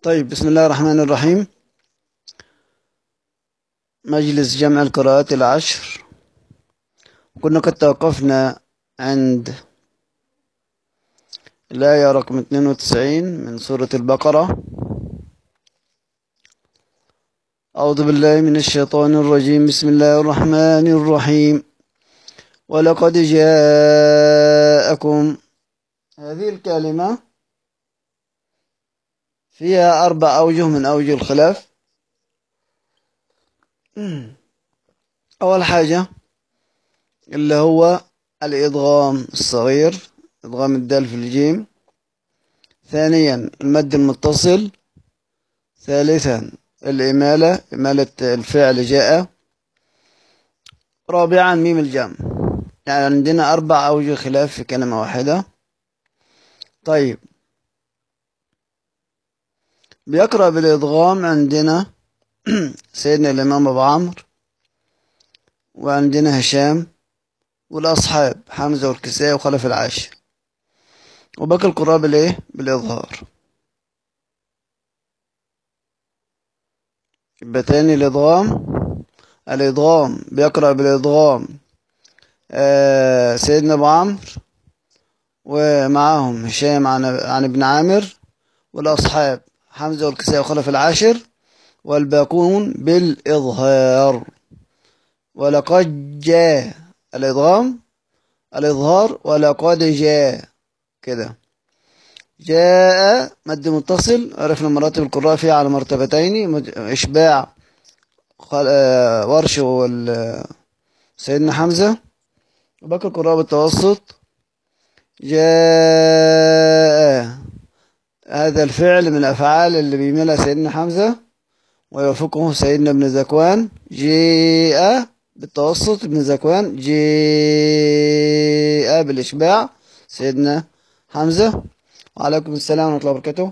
طيب بسم الله الرحمن الرحيم مجلس جمع القراءات العشر كنا قد توقفنا عند الآية رقم 92 من سورة البقرة أعوذ بالله من الشيطان الرجيم بسم الله الرحمن الرحيم ولقد جاءكم هذه الكلمة فيها أربع أوجه من أوجه الخلاف أول حاجة اللي هو الإدغام الصغير إدغام الدال في الجيم ثانيا المد المتصل ثالثا الإمالة إمالة الفعل جاء رابعا ميم الجمع يعني عندنا أربع أوجه خلاف في كلمة واحدة طيب بيقرأ بالإدغام عندنا سيدنا الإمام أبو عمرو وعندنا هشام والأصحاب حمزة والكسائي وخلف العاشر وباقي القراء بالإيه؟ بالإظهار يبقى تاني الإدغام الإدغام بيقرأ بالإدغام آه سيدنا أبو عمرو ومعاهم هشام عن, عن ابن عامر والأصحاب حمزة والكسائي وخلف العاشر والباقون بالإظهار ولقد جاء الإدغام الإظهار ولقد جاء كده جاء مد متصل عرفنا مراتب القراء فيها على مرتبتين إشباع ورش سيدنا حمزة وباقي القراء بالتوسط جاء هذا الفعل من الأفعال اللي بيملها سيدنا حمزة ويوافقه سيدنا ابن زكوان جاء بالتوسط ابن زكوان جاء بالإشباع سيدنا حمزة وعليكم السلام ورحمة الله وبركاته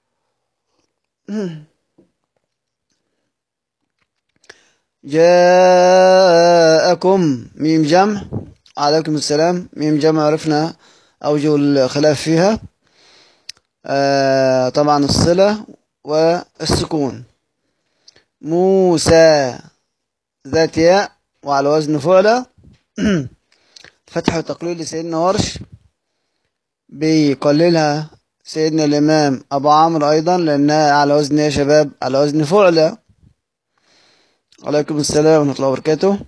جاءكم ميم جمع عليكم السلام ميم جمع عرفنا أوجه الخلاف فيها آه طبعا الصلة والسكون موسى ذات ياء وعلى وزن فعلة فتح وتقليل لسيدنا ورش بيقللها سيدنا الإمام أبو عمرو أيضا لأنها على وزن يا شباب على وزن فعلة عليكم السلام ورحمة الله وبركاته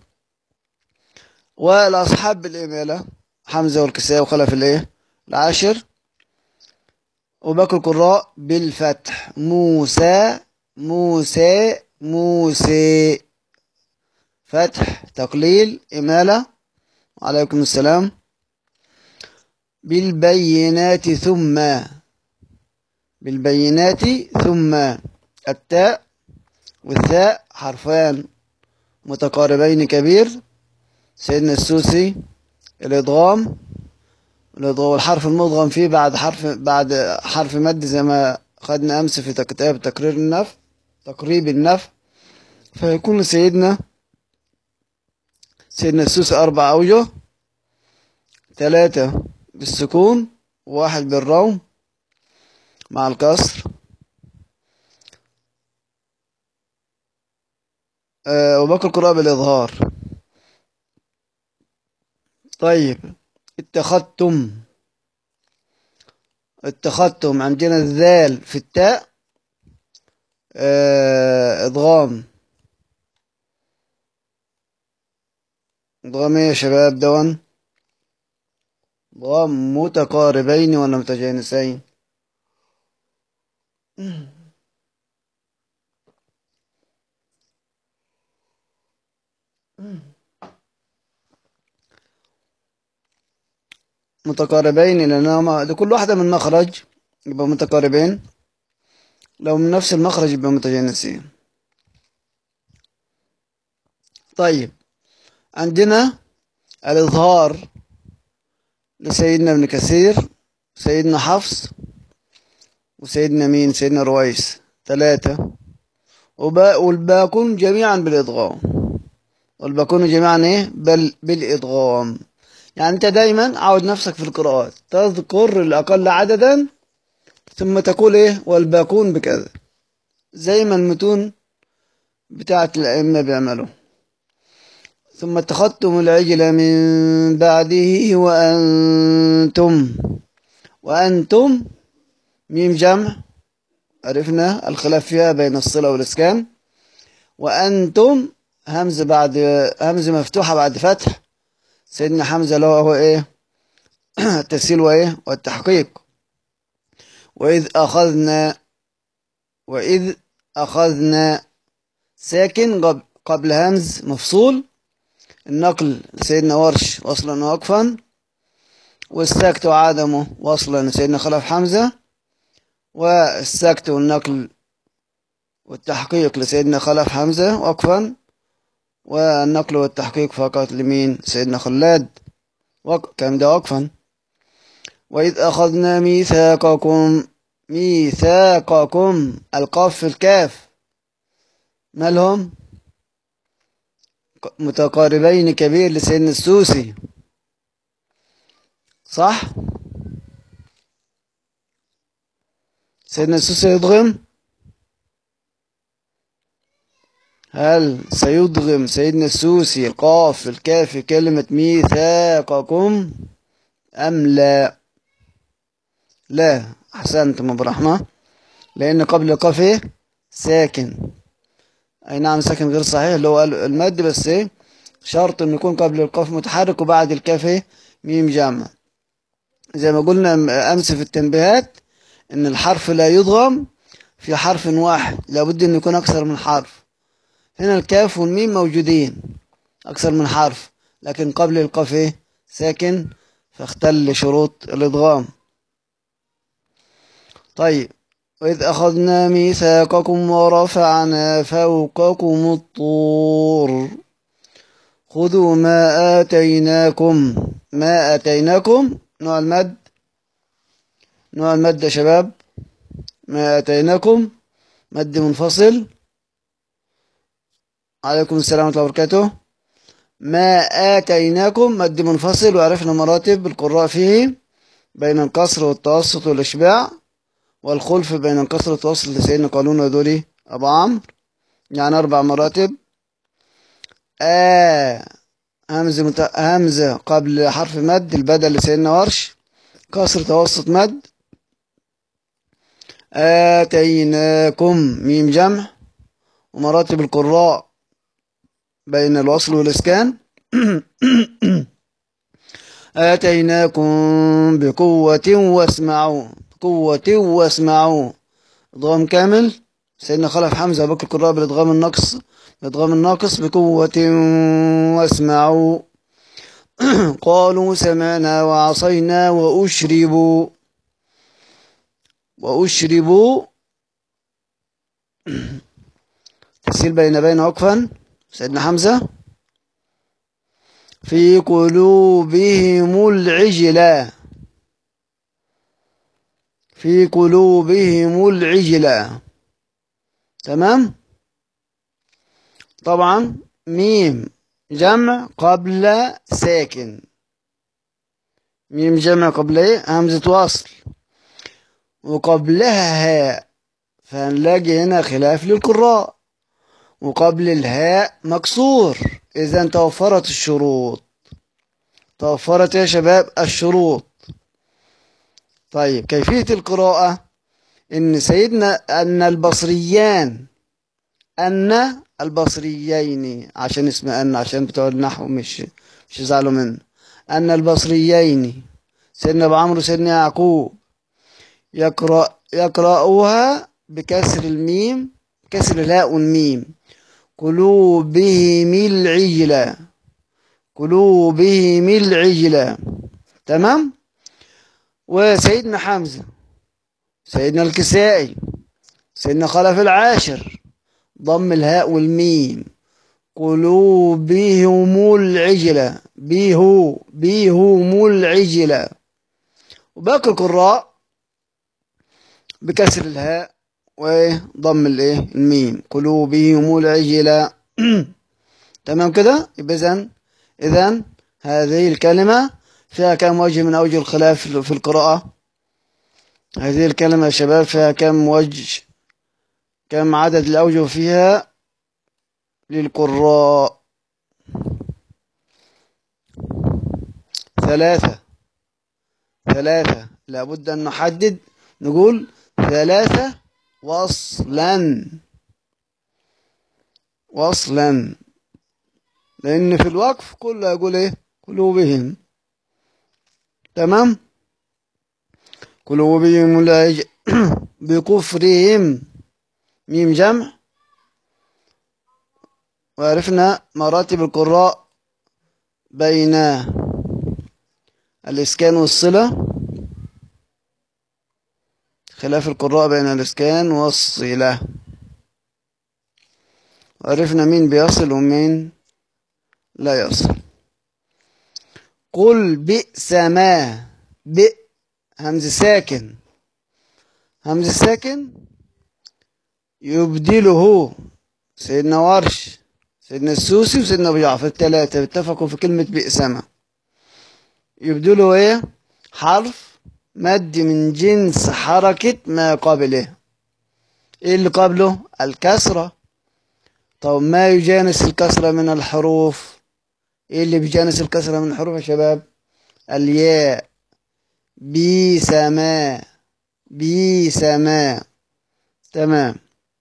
والأصحاب بالإمالة حمزة والكساء وخلف الإيه العاشر وباقي القراء بالفتح موسى موسى موسى فتح تقليل إمالة وعليكم السلام بالبينات ثم بالبينات ثم التاء والثاء حرفان متقاربين كبير سيدنا السوسي الإدغام والحرف المدغم فيه بعد حرف بعد حرف مد زي ما خدنا أمس في كتاب تقرير النف تقريب النف فيكون سيدنا سيدنا السوسي أربع أوجه ثلاثة بالسكون وواحد بالروم مع الكسر أه وباقي القراءة بالإظهار طيب اتخذتم اتخذتم عندنا الذال في التاء اه ادغام ادغام ايه يا شباب دون ادغام متقاربين ولا متجانسين متقاربين لأنهما لكل واحدة من مخرج يبقى متقاربين لو من نفس المخرج يبقى متجانسين طيب عندنا الإظهار لسيدنا ابن كثير سيدنا حفص وسيدنا مين سيدنا رويس ثلاثة والباقون جميعا بالإدغام والباقون جميعا إيه بل بالإدغام يعني أنت دايما عود نفسك في القراءات تذكر الأقل عددا ثم تقول إيه والباقون بكذا زي ما المتون بتاعت الأئمة بيعملوا ثم اتخذتم العجل من بعده وأنتم وأنتم ميم جمع عرفنا الخلاف فيها بين الصلة والإسكان وأنتم همزة بعد همزة مفتوحة بعد فتح سيدنا حمزة اللي هو إيه التسهيل وإيه والتحقيق وإذ أخذنا وإذ أخذنا ساكن قبل, قبل همز مفصول النقل لسيدنا ورش وصلا ووقفا والسكت وعدمه وصلا لسيدنا خلف حمزة والسكت والنقل والتحقيق لسيدنا خلف حمزة وقفا والنقل والتحقيق فقط لمين سيدنا خلاد وق... كم ده وقفا وإذ أخذنا ميثاقكم ميثاقكم القاف في الكاف مالهم متقاربين كبير لسيدنا السوسي صح سيدنا السوسي يضغم هل سيضغم سيدنا السوسي القاف في الكاف في كلمة ميثاقكم أم لا لا أحسنتم أبو رحمة لأن قبل القاف ساكن أي نعم ساكن غير صحيح اللي هو المد بس إيه شرط إنه يكون قبل القاف متحرك وبعد الكاف ميم جامع زي ما قلنا أمس في التنبيهات إن الحرف لا يضغم في حرف واحد لابد إنه يكون أكثر من حرف هنا الكاف والميم موجودين أكثر من حرف لكن قبل القاف إيه ساكن فاختل شروط الإدغام طيب وإذ أخذنا ميثاقكم ورفعنا فوقكم الطور خذوا ما آتيناكم ما آتيناكم نوع المد نوع المد يا شباب ما آتيناكم مد منفصل عليكم السلام ورحمة الله وبركاته ما آتيناكم مد منفصل وعرفنا مراتب القراء فيه بين القصر والتوسط والإشباع والخلف بين القصر والتوسط لسيدنا قانون ودولي أبو عمرو يعني أربع مراتب آ همزة مت... همزة قبل حرف مد البدل لسيدنا ورش كسر توسط مد آتيناكم ميم جمع ومراتب القراء بين الوصل والإسكان آتيناكم بقوة واسمعوا قوة واسمعوا إضغام كامل سيدنا خلف حمزة بكر القراء بالإضغام النقص الإضغام الناقص بقوة واسمعوا قالوا سمعنا وعصينا وأشربوا وأشربوا تسهيل بين بين وقفا سيدنا حمزة في قلوبهم العجلة في قلوبهم العجلة تمام طبعا ميم جمع قبل ساكن ميم جمع قبل ايه همزة وصل وقبلها هاء فهنلاقي هنا خلاف للقراء وقبل الهاء مكسور إذا توفرت الشروط توفرت يا شباب الشروط طيب كيفية القراءة إن سيدنا أن البصريان أن البصريين عشان اسم أن عشان بتوع النحو مش مش يزعلوا منه أن البصريين سيدنا أبو عمرو سيدنا يعقوب يقرأ يقرأوها بكسر الميم كسر الهاء والميم قلوبهم العجلة قلوبهم العجلة تمام وسيدنا حمزة سيدنا الكسائي سيدنا خلف العاشر ضم الهاء والميم قلوبهم العجلة بيهو بيهم العجلة وباقي القراء بكسر الهاء وضم الايه الميم قلوبهم العجلة تمام كده يبقى اذا اذا هذه الكلمة فيها كم وجه من اوجه الخلاف في القراءة هذه الكلمة يا شباب فيها كم وجه كم عدد الأوجه فيها للقراء ثلاثة ثلاثة لابد أن نحدد نقول ثلاثة وصلا وصلا لأن في الوقف كله يقول إيه قلوبهم تمام قلوبهم لا يج... بكفرهم ميم جمع وعرفنا مراتب القراء بين الإسكان والصلة خلاف القراء بين الإسكان والصلة وعرفنا مين بيصل ومين لا يصل قل بئس ما بئ همز ساكن همز ساكن يبدله سيدنا ورش سيدنا السوسي وسيدنا ابو جعفر الثلاثة اتفقوا في كلمة بئس ما يبدله ايه حرف مد من جنس حركة ما قبله ايه اللي قبله الكسرة طب ما يجانس الكسرة من الحروف ايه اللي بيجانس الكسرة من الحروف يا شباب الياء بي سماء بي سماء تمام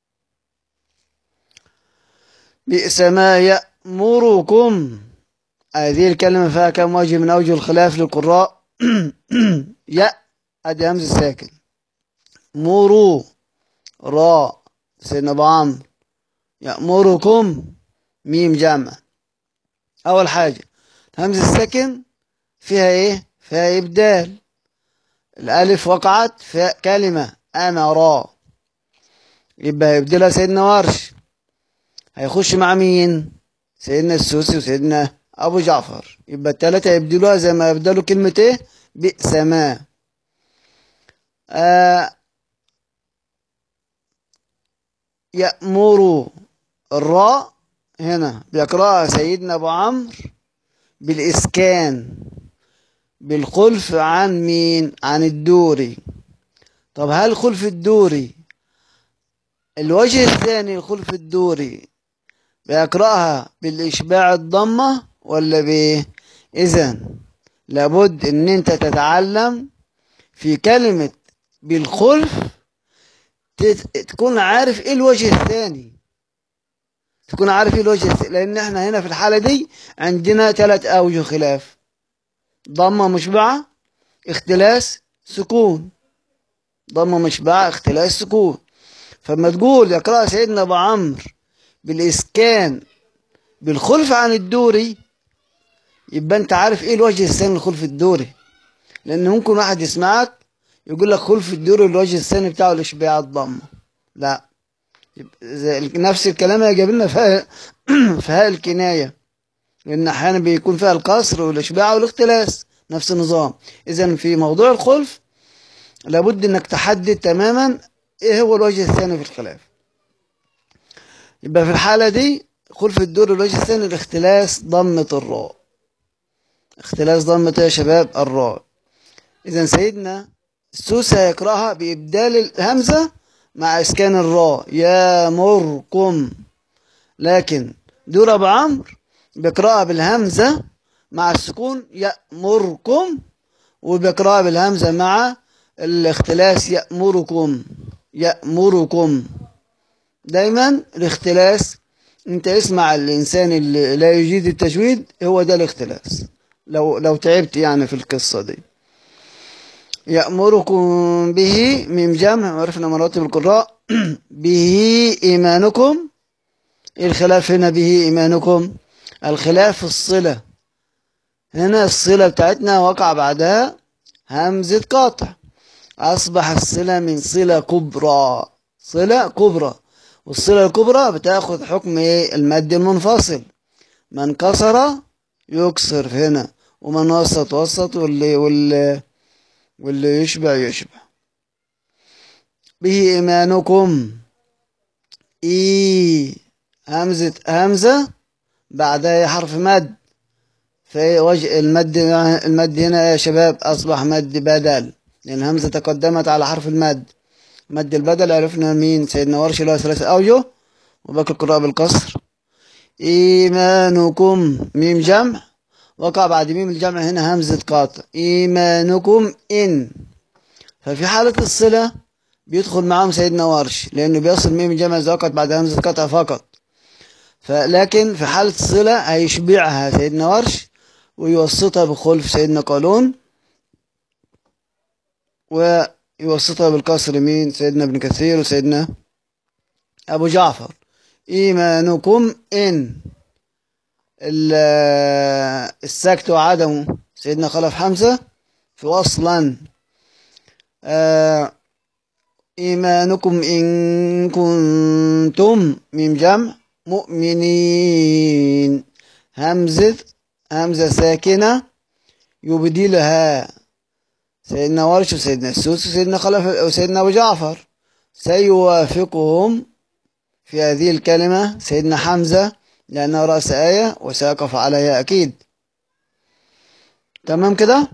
بئس ما يأمركم هذه الكلمة فيها كم وجه من أوجه الخلاف للقراء يأ أدي همز الساكن مروا راء سيدنا أبو عمرو يأمركم ميم جمع أول حاجة همز الساكن فيها إيه؟ فيها إبدال الألف وقعت في كلمة أمر يبقى يبدلها سيدنا ورش هيخش مع مين؟ سيدنا السوسي وسيدنا أبو جعفر يبقى التلاتة يبدلوها زي ما يبدلوا كلمة إيه؟ بئس ما آه يأمر الراء هنا بيقرأها سيدنا أبو عمرو بالإسكان بالخلف عن مين عن الدوري طب هل خلف الدوري الوجه الثاني الخلف الدوري بيقرأها بالإشباع الضمة ولا بإيه إذا لابد إن أنت تتعلم في كلمة بالخلف تكون عارف إيه الوجه الثاني تكون عارف إيه الوجه الثاني لأن إحنا هنا في الحالة دي عندنا ثلاث أوجه خلاف ضمة مشبعة اختلاس سكون ضمة مشبعة اختلاس سكون فما تقول يقرأ سيدنا أبو عمرو بالإسكان بالخلف عن الدوري يبقى أنت عارف إيه الوجه الثاني للخلف الدوري لأن ممكن واحد يسمعك يقول لك خلف الدوري الوجه الثاني بتاعه الإشباع الضمة لا نفس الكلام اللي جاب لنا فيها فيها الكنايه لأن أحيانا بيكون فيها القصر والإشباع والاختلاس نفس النظام إذا في موضوع الخلف لابد أنك تحدد تماما إيه هو الوجه الثاني في الخلاف يبقى في الحالة دي خلف الدور الوجه الثاني الاختلاس ضمة الراء اختلاس ضمة يا شباب الراء إذا سيدنا السوسة يقرأها بإبدال الهمزة مع إسكان الراء يا مركم لكن دور أبو عمرو بيقرأها بالهمزة مع السكون يأمركم وبيقرأها بالهمزة مع الاختلاس يأمركم يأمركم دايما الاختلاس انت اسمع الانسان اللي لا يجيد التجويد هو ده الاختلاس لو لو تعبت يعني في القصة دي يأمركم به ميم جمع عرفنا مراتب القراء به إيمانكم الخلاف هنا به إيمانكم الخلاف في الصلة هنا الصلة بتاعتنا وقع بعدها همزة قاطع أصبح الصلة من صلة كبرى صلة كبرى والصلة الكبرى بتاخذ حكم ايه المد المنفصل من كسر يكسر هنا ومن وسط وسط واللي واللي واللي يشبع يشبع به إيمانكم إي همزة همزة بعدها حرف مد في وجه المد المد هنا يا شباب أصبح مد بدل لأن همزة تقدمت على حرف المد مد البدل عرفنا مين سيدنا ورش له ثلاثة أوجه وباقي القراءة بالقصر إيمانكم ميم جمع وقع بعد ميم الجمع هنا همزة قاطع إيمانكم إن ففي حالة الصلة بيدخل معاهم سيدنا ورش لأنه بيصل ميم الجمع إذا وقعت بعد همزة قطع فقط فلكن في حالة الصلة هيشبعها سيدنا ورش ويوسطها بخلف سيدنا قالون ويوسطها بالكسر مين سيدنا ابن كثير وسيدنا أبو جعفر إيمانكم إن السكت وعدمه سيدنا خلف حمزة في وصلا آه إيمانكم إن كنتم من جمع مؤمنين همزة همزة ساكنة يبدلها سيدنا ورش وسيدنا السوس وسيدنا خلف وسيدنا أبو جعفر سيوافقهم في هذه الكلمة سيدنا حمزة لأنه رأس آية وسيقف عليها أكيد تمام كده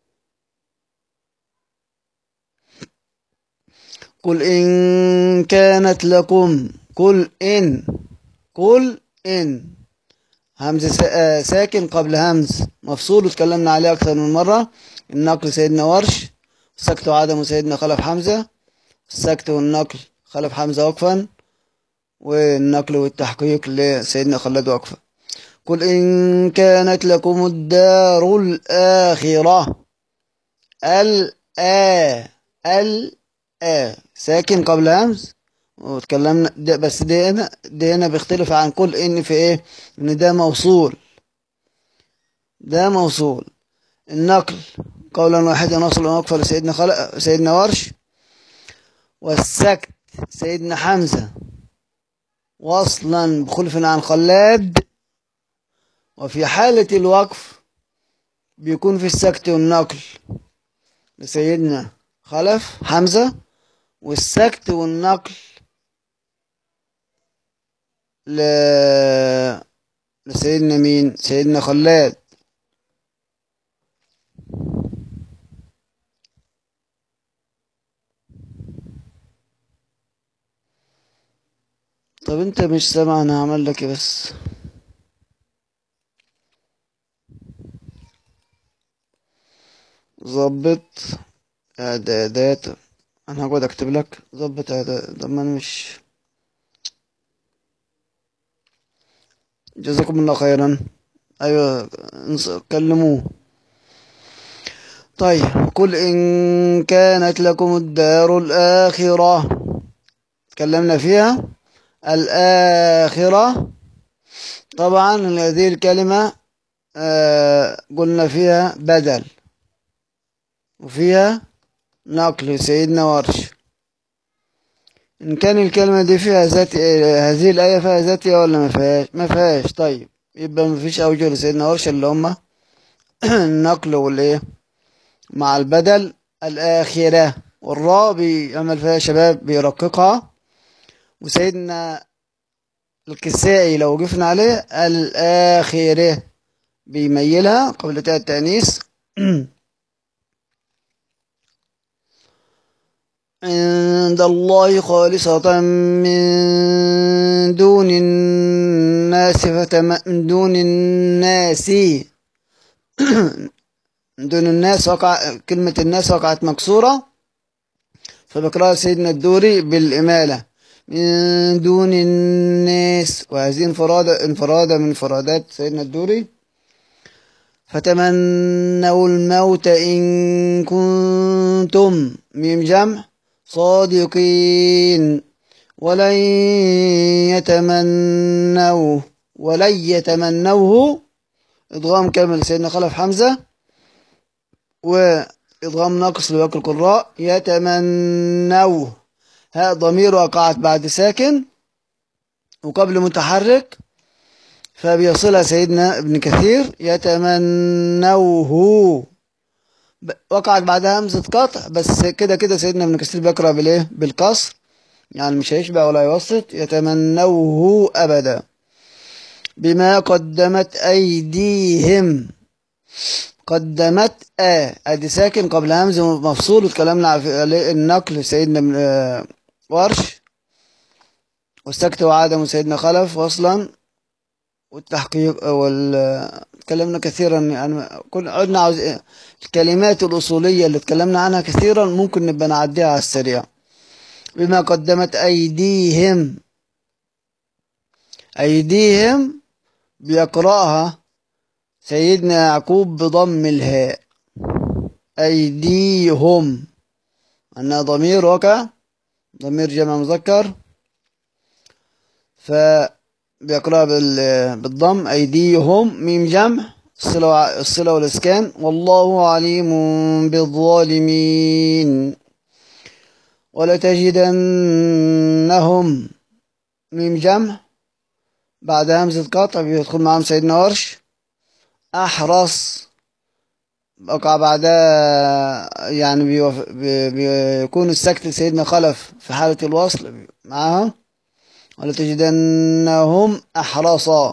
قل إن كانت لكم قل إن قل إن همزة ساكن قبل همز مفصول وتكلمنا عليه أكثر من مرة النقل سيدنا ورش السكت وعدم سيدنا خلف حمزة السكت والنقل خلف حمزة وقفا والنقل والتحقيق لسيدنا خلد وقفا قل إن كانت لكم الدار الآخرة الآ الآ ساكن قبل همز وتكلمنا ده بس ده هنا ده هنا بيختلف عن قل إن في إيه إن ده موصول ده موصول النقل قولا واحدا نصل ونقفة لسيدنا خلق سيدنا ورش والسكت سيدنا حمزة وصلا بخلف عن خلاد وفي حالة الوقف بيكون في السكت والنقل لسيدنا خلف حمزة والسكت والنقل ل... لسيدنا مين سيدنا خلاد طب انت مش سامع انا هعمل لك ايه بس ظبط اعدادات انا هقعد اكتب لك ظبط اعداد طب ما انا مش جزاكم الله خيرا ايوه كلموه طيب قل ان كانت لكم الدار الاخره تكلمنا فيها الآخرة طبعا هذه الكلمة آه قلنا فيها بدل وفيها نقل سيدنا ورش إن كان الكلمة دي فيها ذات هذه الآية فيها ذاتية ولا ما فيهاش ما فيهاش طيب يبقى ما فيش أوجه لسيدنا ورش اللي هما النقل والإيه مع البدل الآخرة والراء بيعمل فيها شباب بيرققها وسيدنا الكسائي لو وقفنا عليه الآخرة بيميلها قبل تاء التأنيث عند الله خالصة من دون الناس فتم من دون الناس من دون الناس وقع كلمة الناس وقعت مكسورة فبقرأ سيدنا الدوري بالإمالة من دون الناس وهذه انفرادة انفرادة من انفرادات سيدنا الدوري فتمنوا الموت إن كنتم ميم جمع صادقين ولن يتمنوه ولن يتمنوه إضغام كامل سيدنا خلف حمزة وإضغام ناقص لباقي القراء يتمنوه هاء ضمير وقعت بعد ساكن وقبل متحرك فبيصلها سيدنا ابن كثير يتمنوه وقعت بعدها همزة قطع بس كده كده سيدنا ابن كثير بيقرأ بالايه بالقصر يعني مش هيشبع ولا يوسط يتمنوه أبدا بما قدمت أيديهم قدمت آ أدي ساكن قبل همز مفصول وتكلمنا على النقل سيدنا من آه ورش والسكت وعدم سيدنا خلف وصلا والتحقيق وال تكلمنا كثيرا يعني كل عدنا عاوز الكلمات الأصولية اللي تكلمنا عنها كثيرا ممكن نبقى نعديها على السريع بما قدمت أيديهم أيديهم بيقرأها سيدنا يعقوب بضم الهاء أيديهم أنها ضمير وقع ضمير جمع مذكر فبيقرأ بالضم أيديهم ميم جمع الصلة الصلة والإسكان والله عليم بالظالمين ولتجدنهم ميم جمع بعد همزة قطع بيدخل معاهم سيدنا ورش أحرص بقى بعدها يعني بيوف... بي... بيكون السكت لسيدنا خلف في حالة الوصل معاها ولتجدنهم أحرصا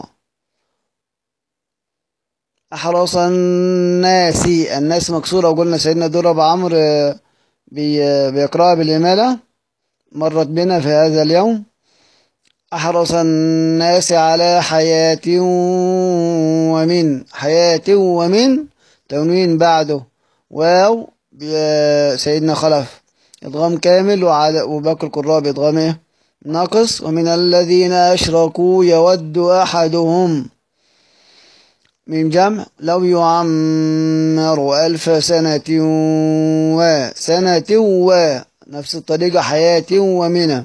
أحرص الناس الناس مكسورة وقلنا سيدنا دور أبو عمرو بي... بيقرأها بالإمالة مرت بنا في هذا اليوم أحرص الناس على حياة ومن حياة ومن تنوين بعده واو سيدنا خلف إدغام كامل وعلى وباقي القراء بإدغام إيه؟ ناقص ومن الذين أشركوا يود أحدهم من جمع لو يعمر ألف سنة وسنة و نفس الطريقة حياة ومنى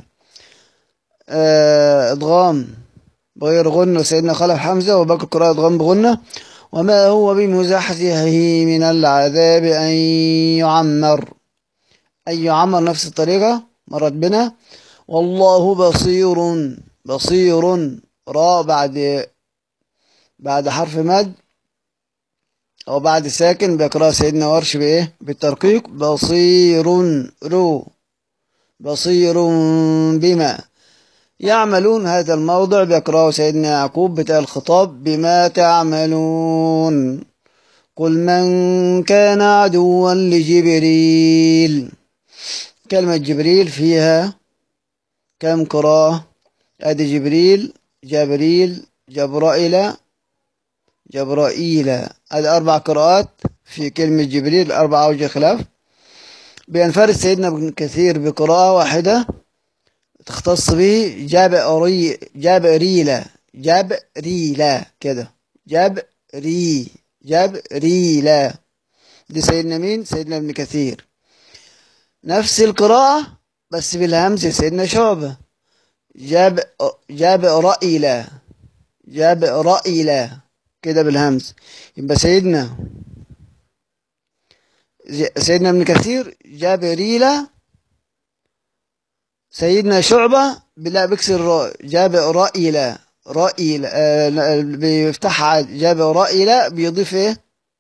ادغام بغير غنة سيدنا خلف حمزة وباقي القراءة ادغام بغنة وما هو بمزحزحه من العذاب أن يعمر أن يعمر نفس الطريقة مرت بنا والله بصير بصير را بعد بعد حرف مد أو بعد ساكن بيقرأ سيدنا ورش بإيه بالترقيق بصير رو بصير بما يعملون هذا الموضع بيقرأه سيدنا يعقوب بتاع الخطاب بما تعملون قل من كان عدوا لجبريل كلمة جبريل فيها كم قراءة أدي جبريل جبريل جبرائيل جبرائيل هذه أربع قراءات في كلمة جبريل أربع أوجه خلاف بينفرد سيدنا ابن كثير بقراءة واحدة تختص به جبري جبريلة جبريلة كده جبري جبريلة دي سيدنا مين سيدنا ابن كثير نفس القراءة بس بالهمزة سيدنا شعبة جاب جاب رأيلة جاب رأيلة كده بالهمز يبقى سيدنا سيدنا ابن كثير جاب ريلة سيدنا شعبة بلا بكسر الراء جاب رأيلة رأيلة آه بيفتحها جاب رأيلة بيضيف ايه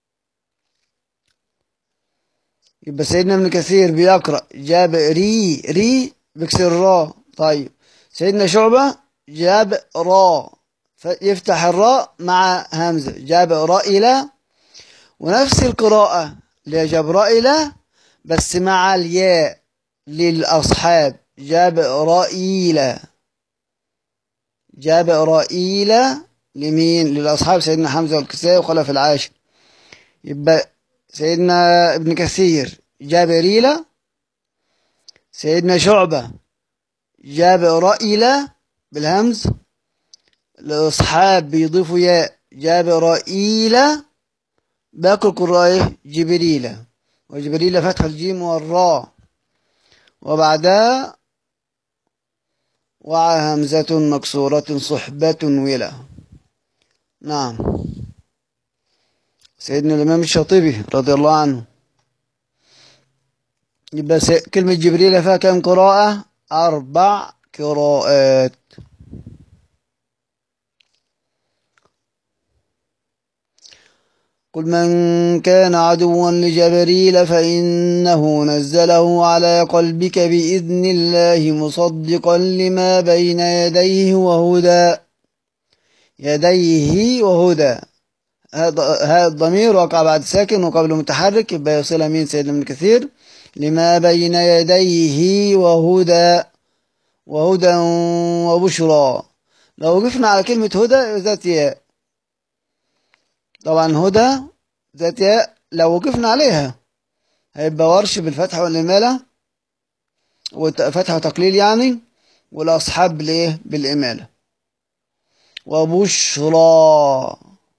يبقى سيدنا ابن كثير بيقرأ جاب ري ري بكسر الراء طيب سيدنا شعبة جاب را فيفتح الراء مع همزة جاب رائلة ونفس القراءة لجبرائلة بس مع الياء للأصحاب جاب رائلة جاب رائلة لمين للأصحاب سيدنا حمزة والكسائي وخلف العاشر يبقى سيدنا ابن كثير جاب ريلة سيدنا شعبة جاب رائلة بالهمز الأصحاب بيضيفوا ياء جاب رائيلة باقي القراء جبريلة وجبريلة فتح الجيم والراء وبعدها وع همزة مكسورة صحبة ولا نعم سيدنا الإمام الشاطبي رضي الله عنه يبقى كلمة جبريل فيها كم قراءة أربع قراءات قل من كان عدوا لجبريل فإنه نزله على قلبك بإذن الله مصدقا لما بين يديه وهدى يديه وهدى هذا الضمير وقع بعد ساكن وقبل متحرك يبقى يوصلها مين سيدنا ابن كثير لما بين يديه وهدى وهدى وبشرى لو وقفنا على كلمة هدى ذات ياء طبعا هدى ذات ياء لو وقفنا عليها هيبقى ورش بالفتح والإمالة وفتح وتقليل يعني والأصحاب بالإيه بالإمالة وبشرى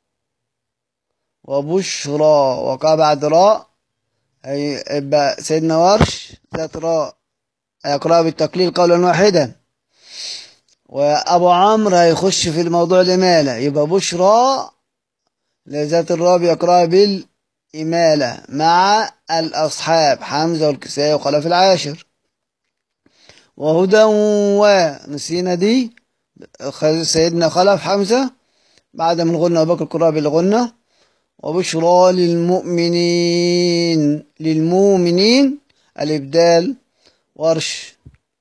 وبشرى وقع بعد راء هيبقى سيدنا ورش ذات راء هيقرأ بالتقليل قولا واحدا وأبو عمرو هيخش في الموضوع الإمالة يبقى بشرى لذات الراء يقرأ بالإمالة مع الأصحاب حمزة والكسائي وخلف العاشر وهدى ونسينا دي سيدنا خلف حمزة بعد من غنى وبكر القراء بالغنى وبشرى للمؤمنين للمؤمنين الإبدال ورش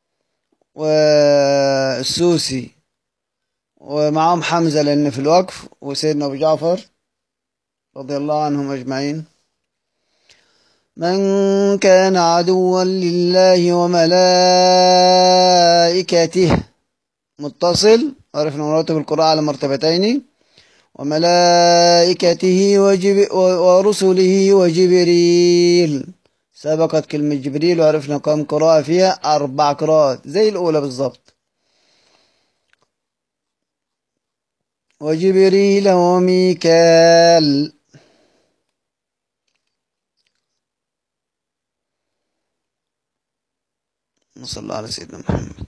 والسوسي ومعهم حمزة لأن في الوقف وسيدنا أبو جعفر رضي الله عنهم أجمعين من كان عدوا لله وملائكته متصل عرفنا مراتب القراءة على مرتبتين وملائكته وجب ورسله وجبريل سبقت كلمة جبريل وعرفنا كم قراءة فيها أربع قراءات زي الأولى بالضبط وجبريل وميكال صلى الله على سيدنا محمد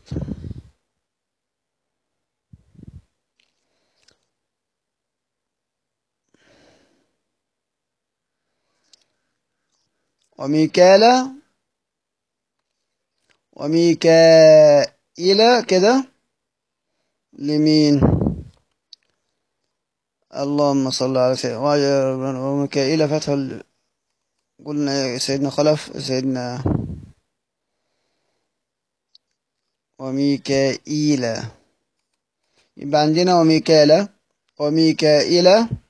وميكالا وميكائيل كده لمين اللهم صل على سيدنا وميكائيل فتح ال... قلنا سيدنا خلف سيدنا وميكائيل يبقى عندنا وميكالا وميكائيل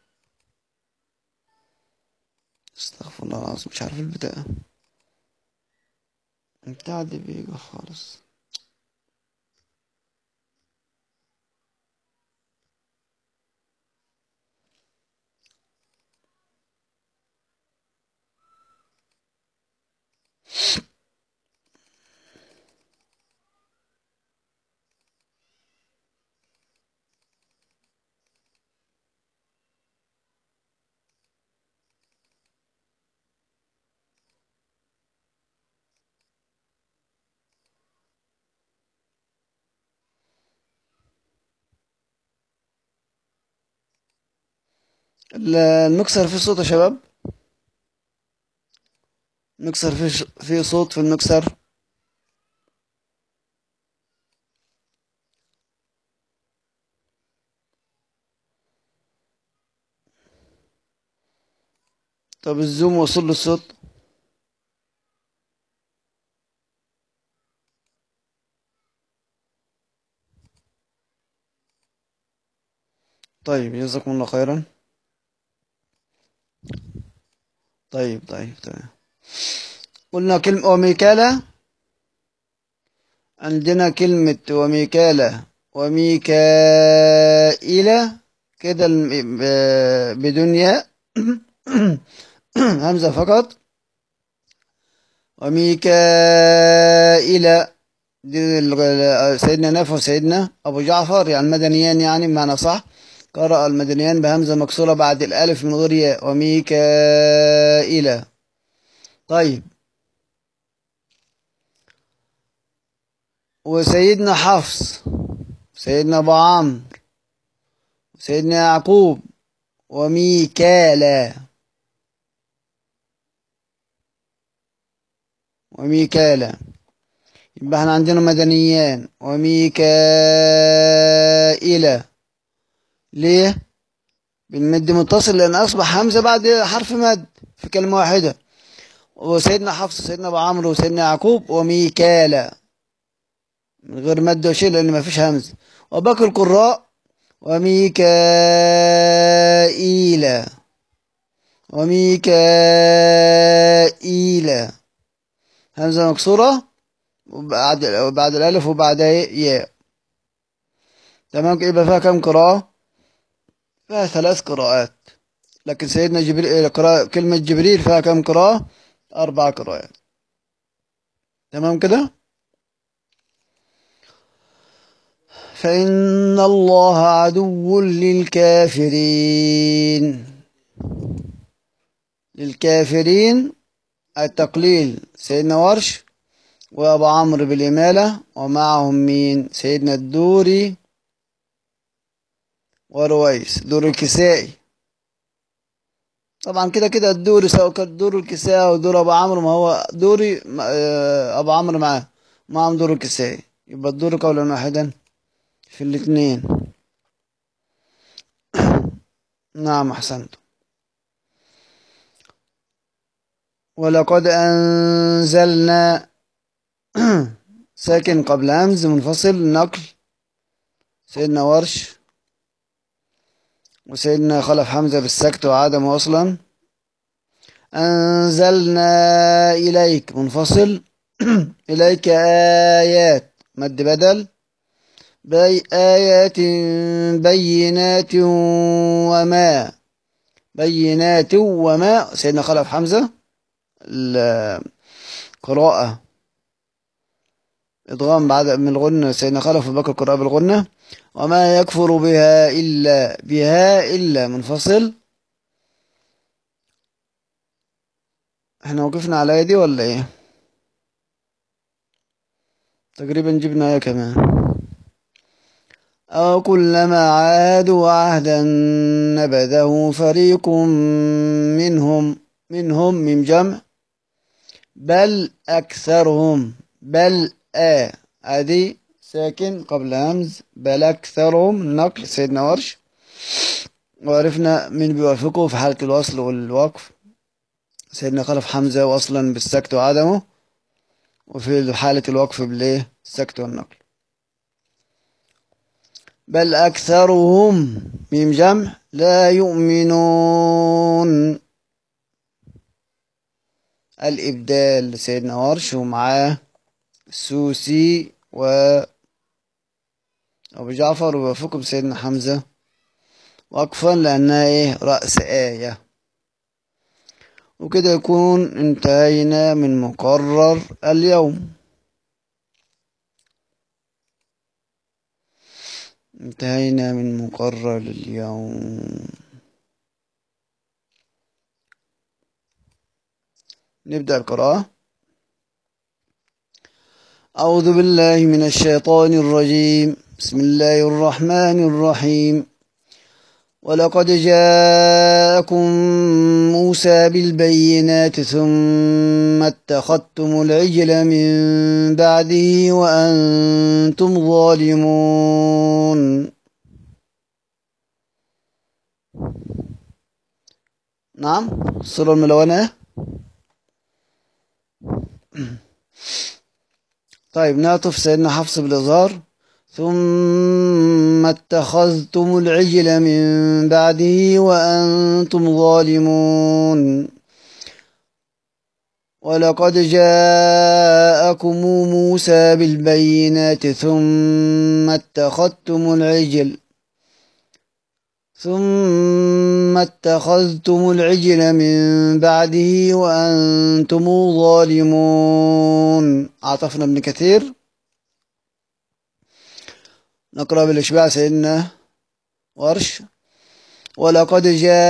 استغفر الله العظيم مش عارف البتاع البتاع دي بيجي خالص المكسر فيه صوت يا شباب مكسر فيه فيه صوت في المكسر طب الزوم وصل له الصوت طيب جزاكم الله خيرا طيب طيب طيب قلنا كلمة وميكالة عندنا كلمة وميكالة وميكائيلة كده بدون ياء همزة فقط وميكائيلة سيدنا نافع وسيدنا أبو جعفر يعني مدنيان يعني بمعنى صح قرأ المدنيان بهمزة مكسورة بعد الألف من غير ياء وميكائيل طيب وسيدنا حفص سيدنا أبو عمرو سيدنا يعقوب وميكالا وميكالا يبقى احنا عندنا مدنيان وميكائيل ليه بالمد متصل لان اصبح همزه بعد حرف مد في كلمه واحده وسيدنا حفص سيدنا ابو عمرو وسيدنا يعقوب وميكالا من غير مد وشيء لان ما فيش همزه وباقي القراء وميكائيل وميكائيل همزة مكسورة وبعد بعد الألف وبعدها ياء تمام يبقى فيها كم قراءة؟ فيها ثلاث قراءات لكن سيدنا جبريل قراءة كلمة جبريل فيها كم قراءة؟ أربع قراءات تمام كده؟ فإن الله عدو للكافرين للكافرين التقليل سيدنا ورش وأبو عمرو بالإمالة ومعهم مين سيدنا الدوري ورويس دور الكسائي طبعا كده كده الدوري سواء كان دور الكسائي أو دور أبو عمرو ما هو دوري أبو عمرو معاه معهم دور الكسائي يبقى الدور قولا واحدا في الاثنين نعم أحسنت ولقد أنزلنا ساكن قبل همز منفصل نقل سيدنا ورش وسيدنا خلف حمزة بالسكت وعدم أصلا أنزلنا إليك منفصل إليك آيات مد بدل بي آيات بينات وما بينات وما سيدنا خلف حمزة القراءة إدغام بعد من الغنة سيدنا خلف بكر القراءة بالغنة وما يكفر بها إلا بها إلا منفصل احنا وقفنا على دي ولا ايه تقريبا جبنا ايه كمان أو كلما عادوا عهدا نبذه فريق منهم منهم من جمع بل أكثرهم بل آ أدي ساكن قبل همز بل أكثرهم نقل سيدنا ورش وعرفنا من بيوافقه في حالة الوصل والوقف سيدنا خلف حمزة وصلا بالسكت وعدمه وفي حالة الوقف بالإيه السكت والنقل بل أكثرهم ميم جمع لا يؤمنون الإبدال سيدنا ورش ومعاه السوسي و أبو جعفر ووافقه بسيدنا حمزة وقفا لأنها إيه رأس آية وكده يكون انتهينا من مقرر اليوم انتهينا من مقرر اليوم نبدأ القراءة أعوذ بالله من الشيطان الرجيم بسم الله الرحمن الرحيم ولقد جاءكم موسى بالبينات ثم اتخذتم العجل من بعده وأنتم ظالمون نعم الصورة الملونة طيب نعطف سيدنا حفص بالإظهار ثم اتخذتم العجل من بعده وأنتم ظالمون ولقد جاءكم موسى بالبينات ثم اتخذتم العجل ثم اتخذتم العجل من بعده وأنتم ظالمون عطفنا ابن كثير نقرأ بالإشباع سيدنا ورش ولقد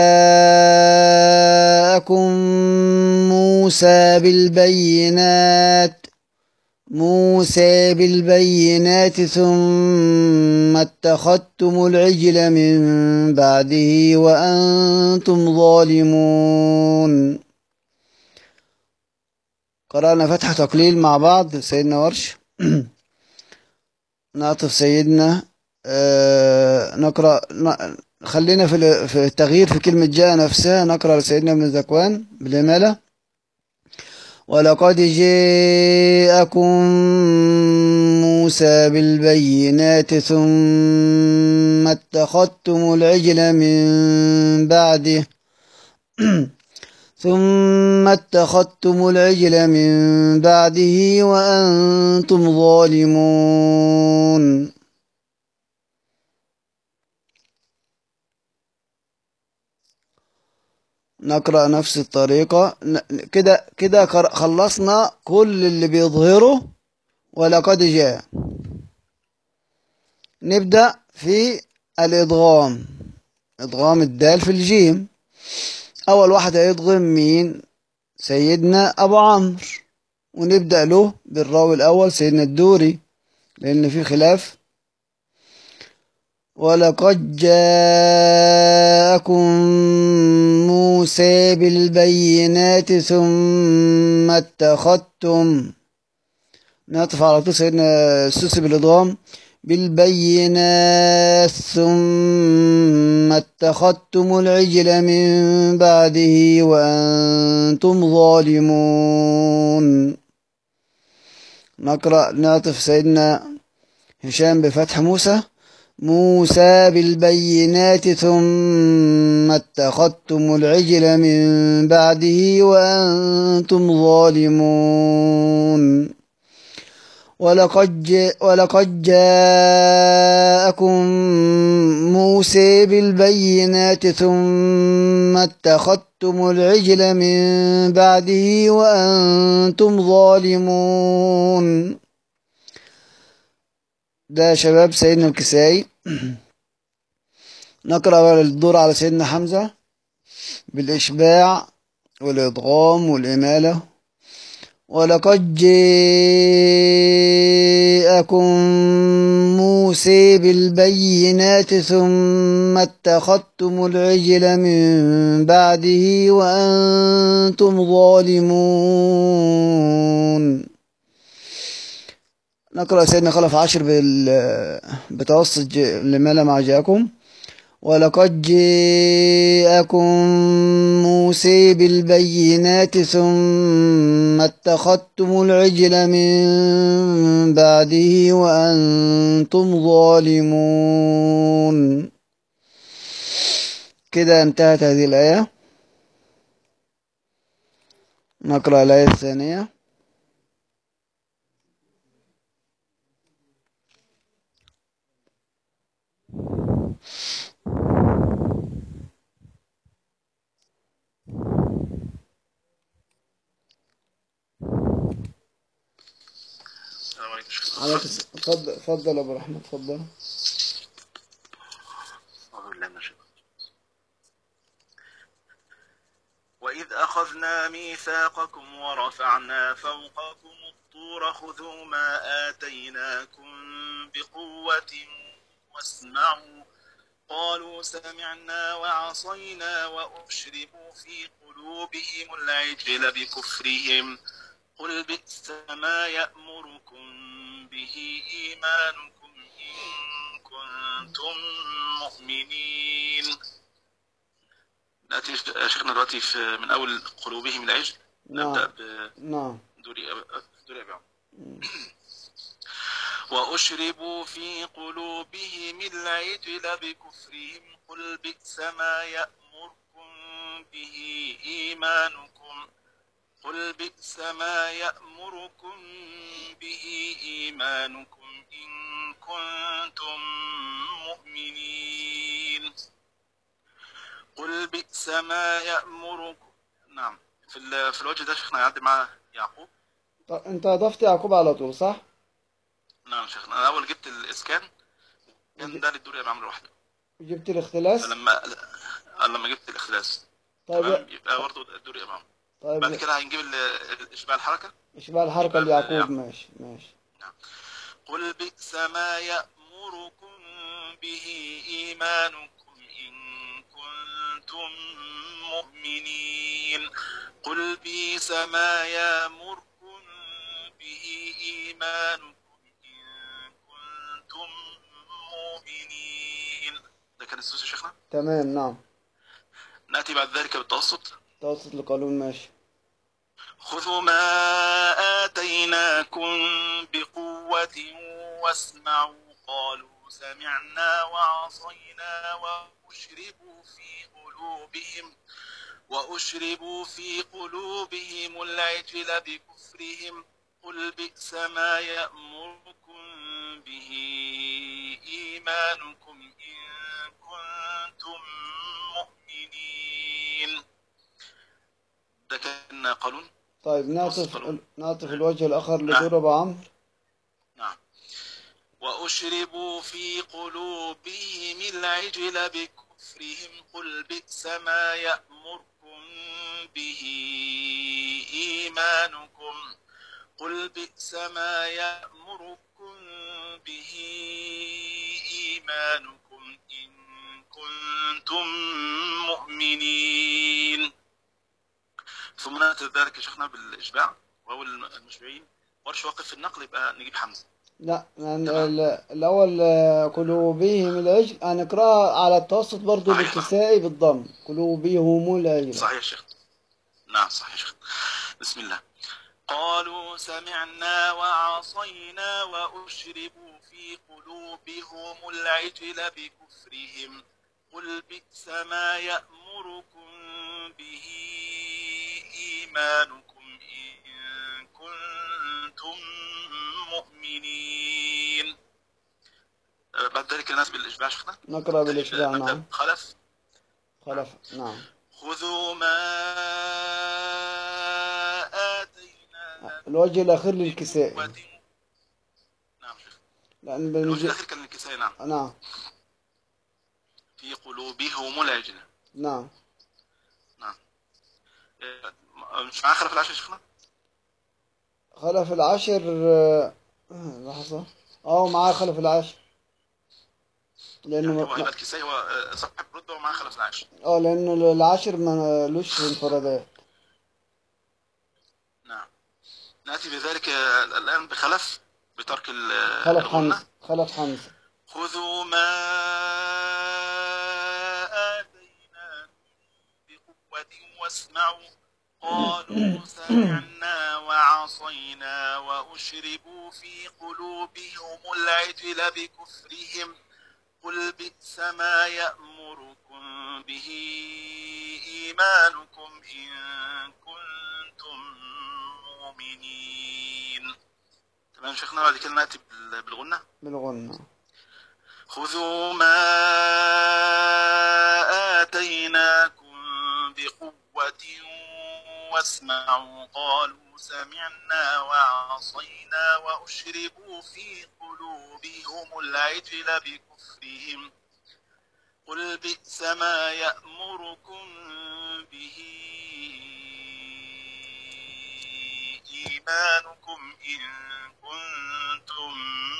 جاءكم موسى بالبينات موسى بالبينات ثم اتخذتم العجل من بعده وأنتم ظالمون قرأنا فتح تقليل مع بعض سيدنا ورش نعطف سيدنا آه نقرأ خلينا في في التغيير في كلمة جاء نفسها نقرأ لسيدنا ابن ذكوان بالإمالة ولقد جاءكم موسى بالبينات ثم اتخذتم العجل من بعده ثم اتخذتم العجل من بعده وأنتم ظالمون نقرأ نفس الطريقة كده كده خلصنا كل اللي بيظهره ولقد جاء نبدأ في الإدغام إدغام الدال في الجيم أول واحد هيدغم مين سيدنا أبو عمرو ونبدأ له بالراوي الأول سيدنا الدوري لأن في خلاف ولقد جاءكم موسى بالبينات ثم اتخذتم نعطف على طول سيدنا السوسي بالإضغام بالبينات ثم اتخذتم العجل من بعده وأنتم ظالمون نقرأ نعطف سيدنا هشام بفتح موسى موسى بالبينات ثم اتخذتم العجل من بعده وأنتم ظالمون ولقد, جاء ولقد جاءكم موسى بالبينات ثم اتخذتم العجل من بعده وأنتم ظالمون ده شباب سيدنا الكسائي نقرأ الدور على سيدنا حمزة بالإشباع والإضغام والإمالة ولقد جاءكم موسى بالبينات ثم اتخذتم العجل من بعده وأنتم ظالمون نقرأ سيدنا خلف عشر بتوسط لما مع جاءكم ولقد جاءكم موسى بالبينات ثم اتخذتم العجل من بعده وأنتم ظالمون كده انتهت هذه الآية نقرأ الآية الثانية عليك اتفضل اتفضل ابو رحمه اتفضل وإذ أخذنا ميثاقكم ورفعنا فوقكم الطور خذوا ما آتيناكم بقوة واسمعوا قالوا سمعنا وعصينا وأشربوا في قلوبهم العجل بكفرهم قل بئس ما يأمركم به إيمانكم إن كنتم مؤمنين نأتي شيخنا دلوقتي في من أول قلوبهم العجل نعم نبدأ ب نعم دوري دوري أبي وأشربوا في قلوبهم العجل بكفرهم قل بئس ما يأمركم به إيمانكم قل بئس ما يأمركم به إيمانكم إن كنتم مؤمنين قل بئس ما يأمركم نعم في في الوجه ده شيخنا يعدي مع يعقوب طب انت اضفت يعقوب على طول صح؟ نعم شيخنا انا اول جبت الاسكان كان ده للدور يبقى عامل لوحده جبت الاختلاس فلما لما جبت الاختلاس طيب تمام يبقى برضه الدور يبقى معاهم بعد طيب كده هنجيب ال- اشباع الحركه اشباه الحركة يبقى ليعقوب يعقوب. ماشي ماشي قل بئس ما يأمركم به إيمانكم إن كنتم مؤمنين قل بئس ما يأمركم به إيمانكم إن كنتم مؤمنين ده كان السوسي شيخنا تمام نعم نأتي بعد ذلك بالتوسط توسط القانون ماشي خذوا ما آتيناكم بقوة واسمعوا قالوا سمعنا وعصينا وأشربوا في قلوبهم وأشربوا في قلوبهم العجل بكفرهم قل بئس ما يأمركم به إيمانكم إن كنتم مؤمنين ده كان قانون طيب نعطف وصلوا. نعطف الوجه الآخر نعم. لدور أبو عمرو نعم وأشربوا في قلوبهم العجل بكفرهم قل بئس ما يأمركم به إيمانكم قل بئس ما يأمركم به إيمانكم إن كنتم مؤمنين ثم نأتي ذلك يا شيخنا بالإشباع وهو المشبعين ورش واقف في النقل يبقى نجيب حمزة لا يعني تمام. ال- الأول آه، قلوبهم العجل هنقرأها على التوسط برضو صحيح. بالكسائي بالضم قلوبهم العجل صحيح يا شيخ نعم صحيح يا شيخ بسم الله قالوا سمعنا وعصينا وأشربوا في قلوبهم العجل بكفرهم قل بئس ما يأمركم به إيمانكم إن كنتم مؤمنين آه، بعد ذلك الناس بالإشباع شيخنا نقرأ بالإشباع نبدأ نعم خلف خلف نعم خذوا ما آتينا الوجه الأخير للكسائي بقوة نعم شيخ لأن الوجه بنجي... الأخير كان الكسائي نعم نعم في قلوبهم العجل نعم نعم إيه، مش معاه خلف العشر يا شيخنا خلف العشر آه، لحظة اه معاه خلف العشر يعني لأنه هو ما... هيبقى الكسائي هو آه، صاحب رتبة ومعاه خلف العشر اه لأنه العشر ما لوش انفرادات نعم نأتي بذلك آه، الآن بخلف بترك ال- خلف الغنة حمزة خلف حمزة خذوا ما آتيناكم بقوة واسمعوا قالوا سمعنا وعصينا وأشربوا في قلوبهم العجل بكفرهم قل بئس ما يأمركم به إيمانكم إن كنتم مؤمنين تمام شيخنا بعد كده نأتي بال- بالغنة بالغنة خذوا ما آتيناكم بقوة واسمعوا قالوا سمعنا وعصينا وأشربوا في قلوبهم العجل بكفرهم قل بئس ما يأمركم به إيمانكم إن كنتم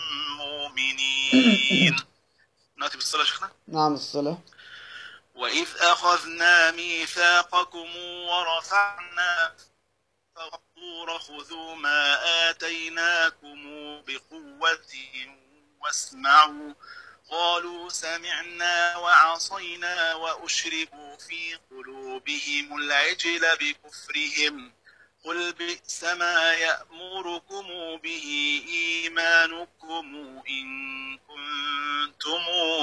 مؤمنين نأتي بالصلاة يا شيخنا نعم الصلاة وإذ أخذنا ميثاقكم ورفعنا فالطور خذوا ما آتيناكم بقوة واسمعوا قالوا سمعنا وعصينا وأشربوا في قلوبهم العجل بكفرهم قل بئس ما يأمركم به إيمانكم إن كنتم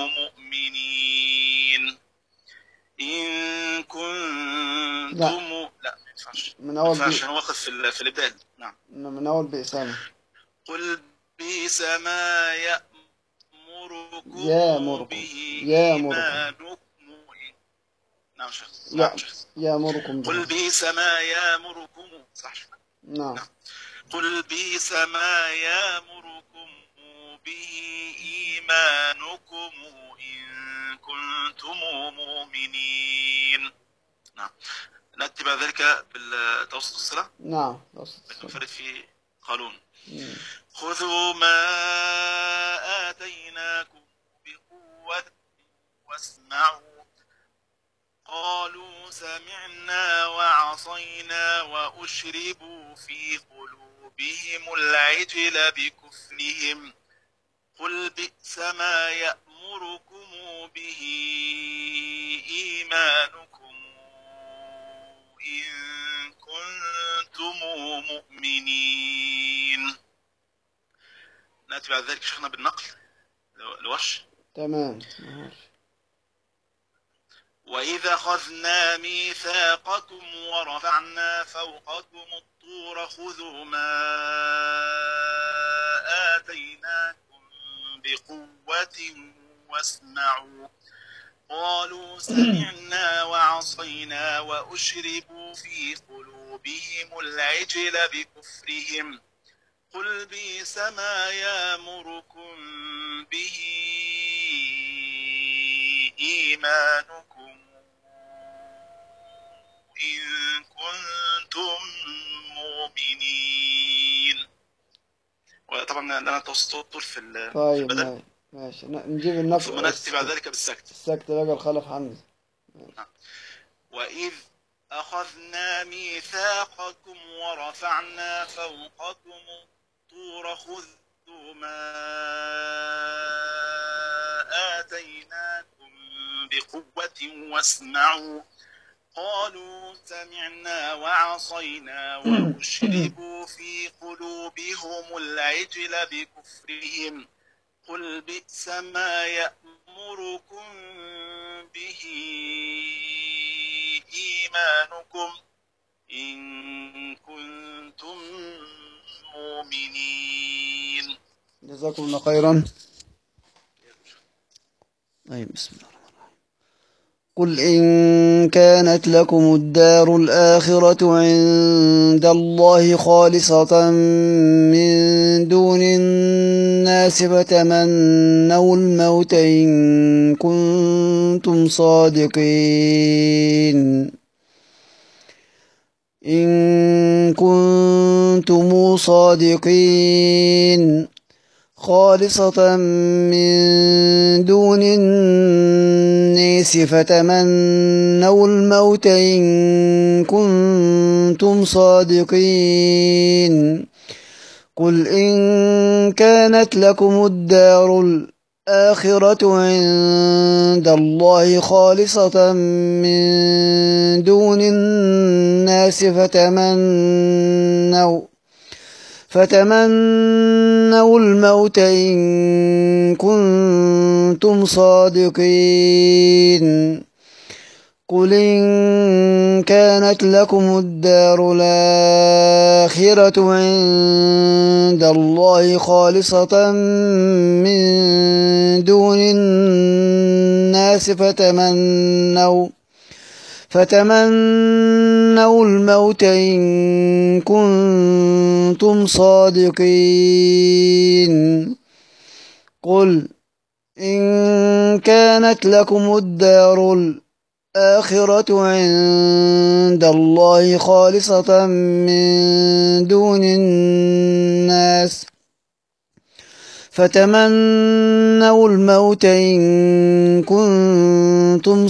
مؤمنين إن كنتم لا ما ينفعش من ما أول ينفعش بي... عشان واقف في ال- في الإبدال نعم من أول بإسامة قل بئس ما يأمركم يأمركم. به يأمركم. إيمانكم نعم شيخ يا- نعم شيخ يأمركم قل به بئس ما يأمركم صح شيخ نعم قل بئس ما يأمركم به إيمانكم إن كنتم مؤمنين نعم نأتي بعد ذلك بالتوسط الصلاة نعم وسط لكن الصلاة. فرد في قانون مم. خذوا ما آتيناكم بقوة واسمعوا قالوا سمعنا وعصينا وأشربوا في قلوبهم العجل بكفرهم قل بئس ما يأمركم به إيمانكم إن كنتم مؤمنين نأتي بعد ذلك شيخنا بالنقل لو- لوش تمام ماشي. وإذا أخذنا ميثاقكم ورفعنا فوقكم الطور خذوا ما آتيناكم بقوة واسمعوا قالوا سمعنا وعصينا وأشربوا في قلوبهم العجل بكفرهم قل بئس ما يامركم به إيمانكم إن كنتم مؤمنين وطبعا أنا توسطول في ال- في طيب البدل ماشي ماشي ن- نجيب النقل ثم نأتي بعد ذلك بالسكت السكت بقى الخلف حمزة وإذ أخذنا ميثاقكم ورفعنا فوقكم الطور خذوا ما آتيناكم بقوة واسمعوا قالوا سمعنا وعصينا وأشربوا في قلوبهم العجل بكفرهم قل بئس ما يأمركم به إيمانكم إن كنتم مؤمنين جزاكم الله خيرا طيب بسم الله الرحمن الرحيم قل إن كانت لكم الدار الآخرة عند الله خالصة من دون الناس فتمنوا الموت إن كنتم صادقين إن كنتم صادقين خالصة من دون الناس فتمنوا الموت إن كنتم صادقين قل إن كانت لكم الدار الآخرة عند الله خالصة من دون الناس فتمنوا فتمنوا الموت إن كنتم صادقين قل إن كانت لكم الدار الآخرة عند الله خالصة من دون الناس فتمنوا فتمنوا الموت إن كنتم صادقين قل إن كانت لكم الدار الآخرة عند الله خالصة من دون الناس فتمنوا الموت إن كنتم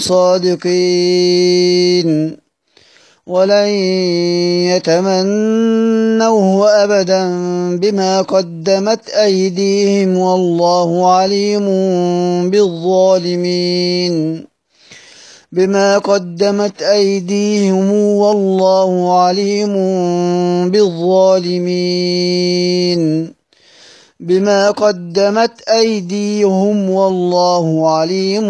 صادقين ولن يتمنوه أبدا بما قدمت أيديهم والله عليم بالظالمين بما قدمت أيديهم والله عليم بالظالمين بما قدمت أيديهم والله عليم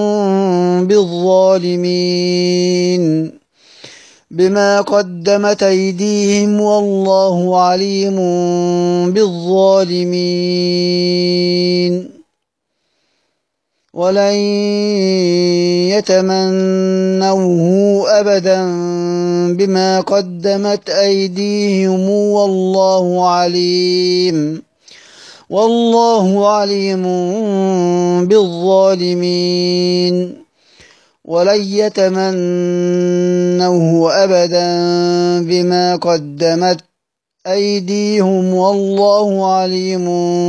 بالظالمين بما قدمت أيديهم والله عليم بالظالمين ولن يتمنوه أبدا بما قدمت أيديهم والله عليم والله عليم بالظالمين ولن يتمنوه أبدا بما قدمت أيديهم والله عليم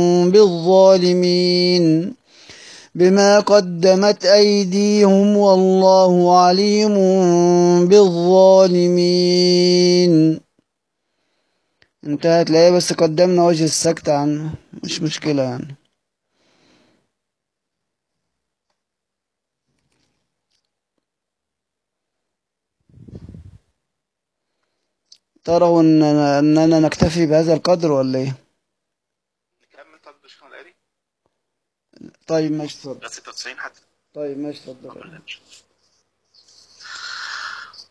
بالظالمين بما قدمت أيديهم والله عليم بالظالمين انتهت الآية بس قدمنا وجه السكت عنه مش مشكلة يعني تروا إن أننا نكتفي بهذا القدر ولا إيه؟ نكمل طب شيخنا الآلي طيب ماشي اتفضل لا 96 حتى طيب ماشي اتفضل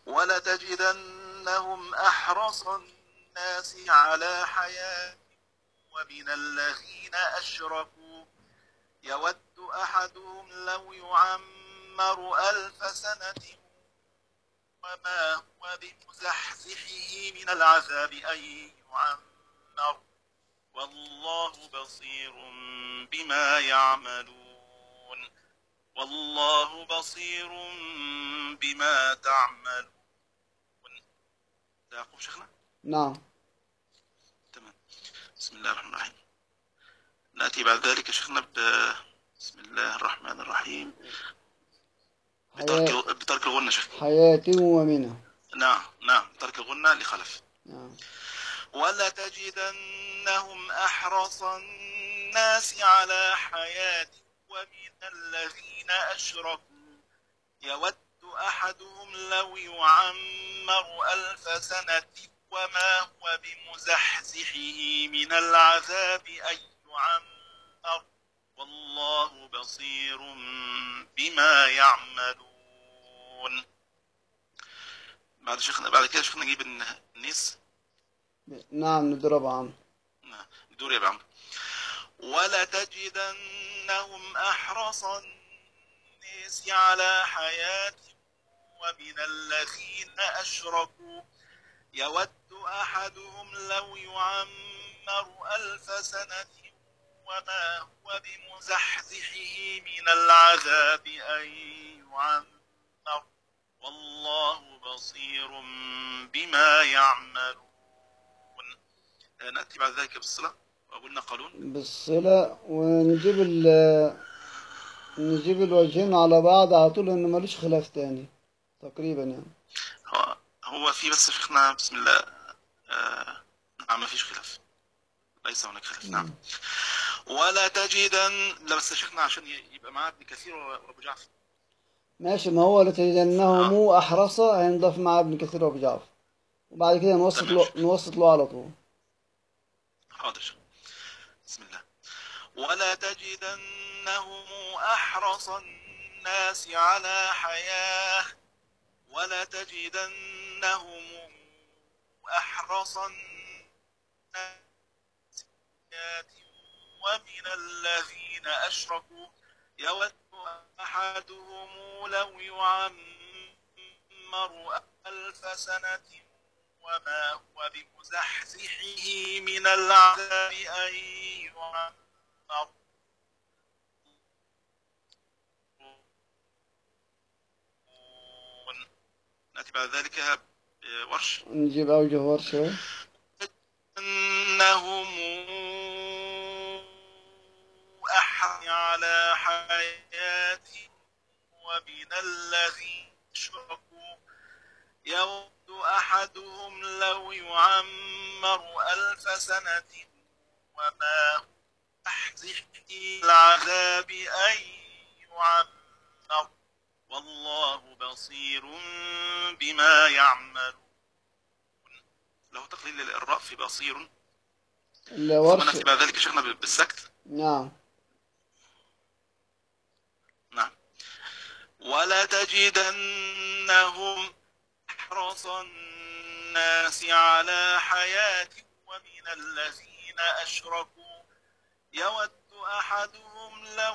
ولتجدنهم أحرص الناس على حياة ومن الذين أشركوا يود أحدهم لو يعمر ألف سنة وما هو بمزحزحه من العذاب أن يعمر والله بصير بما يعملون والله بصير بما تعملون يعقوب شيخنا نعم تمام بسم الله الرحمن الرحيم نأتي بعد ذلك شيخنا ب بسم الله الرحمن الرحيم بترك حياة, بترك الغنة شيخ حياة ومنى نعم نعم ترك الغنة لخلف نعم ولتجدنهم أحرص الناس على حياة ومن الذين أشركوا يود أحدهم لو يعمر ألف سنة وما هو بمزحزحه من العذاب أن يعمر والله بصير بما يعملون بعد شيخنا بعد كده شيخنا نجيب النيس نعم نضرب عنه نعم. دور يا ابو عمرو ولتجدنهم احرص الناس على حياة ومن الذين اشركوا يود احدهم لو يعمر الف سنة وما هو بمزحزحه من العذاب ان يعمر والله بصير بما يعملون نأتي بعد ذلك بالصلة وقلنا قالون بالصلة ونجيب ال نجيب الوجهين على بعض على طول انه ملوش خلاف تاني تقريبا يعني هو هو في بس شيخنا بسم الله آه نعم ما فيش خلاف ليس هناك خلاف نعم ولا تجدن لا بس شيخنا عشان يبقى معاه ابن كثير وابو جعفر ماشي ما هو لتجدنهم أحرص هينضاف مع ابن كثير وابو جعفر وبعد كده نوسط تمام. له نوسط له على طول حاضر بسم الله ولا تجدنهم أحرص الناس على حياة ولا تجدنهم أحرص الناس حياة ومن الذين أشركوا يود أحدهم لو يعمر ألف سنة وما هو بمزحزحه من العذاب أن يعمر نأتي بعد ذلك ورش نجيب أوجه ورشة أنهم أحر على حياة ومن الذين أشركوا يود أحدهم لو يعمر ألف سنة وما أحزح العذاب أن يعمر والله بصير بما يعملون له تقليل الإراء في بصير ثم الورشة نأتي بعد ذلك شيخنا بالسكت نعم نعم ولا تجدنهم أحرص الناس على حياة ومن الذين أشركوا يود أحدهم لو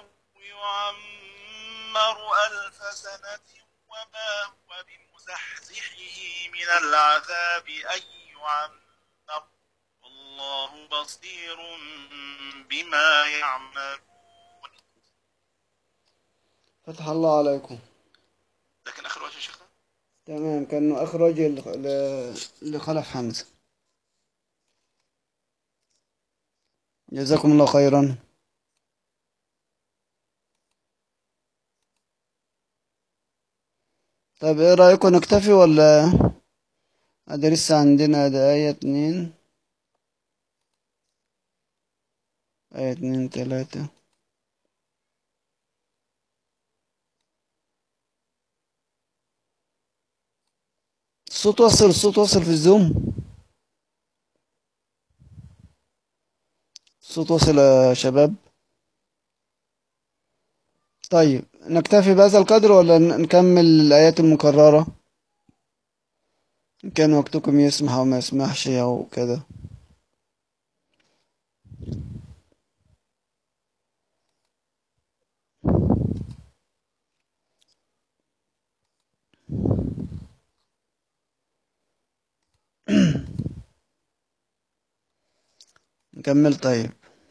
يعمر ألف سنة وما هو بمزحزحه من العذاب أن يعمر والله بصير بما يعملون فتح الله عليكم لكن آخر وجه يا شيخنا تمام كأنه أخرج ل- ل- لخلف حمزة جزاكم الله خيرا طيب ايه رأيكم نكتفي ولا ادي لسه عندنا ده آية اتنين آية اتنين تلاتة الصوت وصل الصوت وصل في الزوم الصوت وصل يا شباب طيب نكتفي بهذا القدر ولا ن- نكمل الآيات المكررة إن كان وقتكم يسمح أو ما يسمحش أو كده نكمل طيب